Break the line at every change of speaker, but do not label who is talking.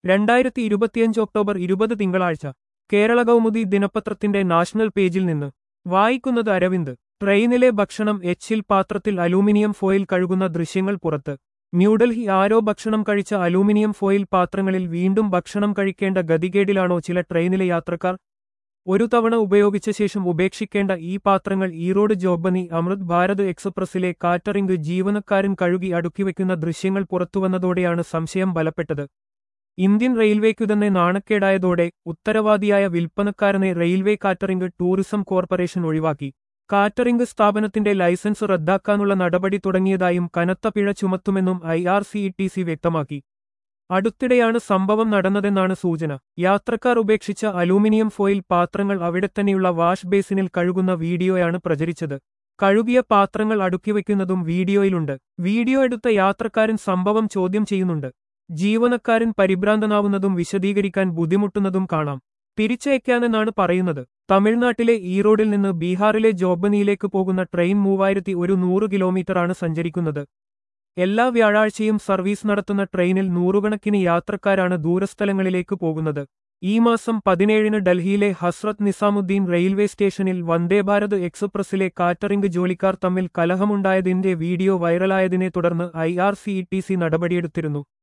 രണ്ടായിരത്തി ഇരുപത്തിയഞ്ച് ഒക്ടോബർ ഇരുപത് തിങ്കളാഴ്ച കേരള കൗമുദി ദിനപത്രത്തിന്റെ നാഷണൽ പേജിൽ നിന്ന് വായിക്കുന്നത് അരവിന്ദ് ട്രെയിനിലെ ഭക്ഷണം എച്ചിൽ പാത്രത്തിൽ അലൂമിനിയം ഫോയിൽ കഴുകുന്ന ദൃശ്യങ്ങൾ പുറത്ത് ന്യൂഡൽഹി ആരോ ഭക്ഷണം കഴിച്ച അലൂമിനിയം ഫോയിൽ പാത്രങ്ങളിൽ വീണ്ടും ഭക്ഷണം കഴിക്കേണ്ട ഗതികേടിലാണോ ചില ട്രെയിനിലെ യാത്രക്കാർ ഒരു തവണ ഉപയോഗിച്ച ശേഷം ഉപേക്ഷിക്കേണ്ട ഈ പാത്രങ്ങൾ ഈറോഡ് ജോബനി അമൃത് ഭാരത് എക്സ്പ്രസിലെ കാറ്ററിംഗ് ജീവനക്കാരൻ കഴുകി അടുക്കിവെക്കുന്ന ദൃശ്യങ്ങൾ പുറത്തുവന്നതോടെയാണ് സംശയം ബലപ്പെട്ടത് ഇന്ത്യൻ റെയിൽവേക്കു തന്നെ നാണക്കേടായതോടെ ഉത്തരവാദിയായ വിൽപ്പനക്കാരനെ റെയിൽവേ കാറ്ററിംഗ് ടൂറിസം കോർപ്പറേഷൻ ഒഴിവാക്കി കാറ്ററിംഗ് സ്ഥാപനത്തിന്റെ ലൈസൻസ് റദ്ദാക്കാനുള്ള നടപടി തുടങ്ങിയതായും കനത്ത പിഴ ചുമത്തുമെന്നും I R C E T C വ്യക്തമാക്കി അടുത്തിടെയാണ് സംഭവം നടന്നതെന്നാണ് സൂചന യാത്രക്കാർ ഉപേക്ഷിച്ച അലൂമിനിയം ഫോയിൽ പാത്രങ്ങൾ അവിടെത്തന്നെയുള്ള വാഷ് ബേസിനിൽ കഴുകുന്ന വീഡിയോയാണ് പ്രചരിച്ചത് കഴുകിയ പാത്രങ്ങൾ അടുക്കിവെക്കുന്നതും വീഡിയോയിലുണ്ട് വീഡിയോ എടുത്ത യാത്രക്കാരൻ സംഭവം ചോദ്യം ചെയ്യുന്നുണ്ട് ജീവനക്കാരൻ പരിഭ്രാന്തനാവുന്നതും വിശദീകരിക്കാൻ ബുദ്ധിമുട്ടുന്നതും കാണാം തിരിച്ചയക്കാനെന്നാണ് പറയുന്നത് തമിഴ്നാട്ടിലെ ഈറോഡിൽ നിന്ന് ബീഹാറിലെ ജോബനിയിലേക്ക് പോകുന്ന ട്രെയിൻ മൂവായിരത്തി ഒരു നൂറ് കിലോമീറ്ററാണ് സഞ്ചരിക്കുന്നത് എല്ലാ വ്യാഴാഴ്ചയും സർവീസ് നടത്തുന്ന ട്രെയിനിൽ നൂറുകണക്കിന് യാത്രക്കാരാണ് ദൂരസ്ഥലങ്ങളിലേക്ക് പോകുന്നത് ഈ മാസം പതിനേഴിന് ഡൽഹിയിലെ ഹസ്രത്ത് നിസാമുദ്ദീൻ റെയിൽവേ സ്റ്റേഷനിൽ വന്ദേഭാരത് എക്സ്പ്രസിലെ കാറ്ററിംഗ് ജോലിക്കാർ തമ്മിൽ കലഹമുണ്ടായതിന്റെ വീഡിയോ വൈറലായതിനെ തുടർന്ന് I R C E T C നടപടിയെടുത്തിരുന്നു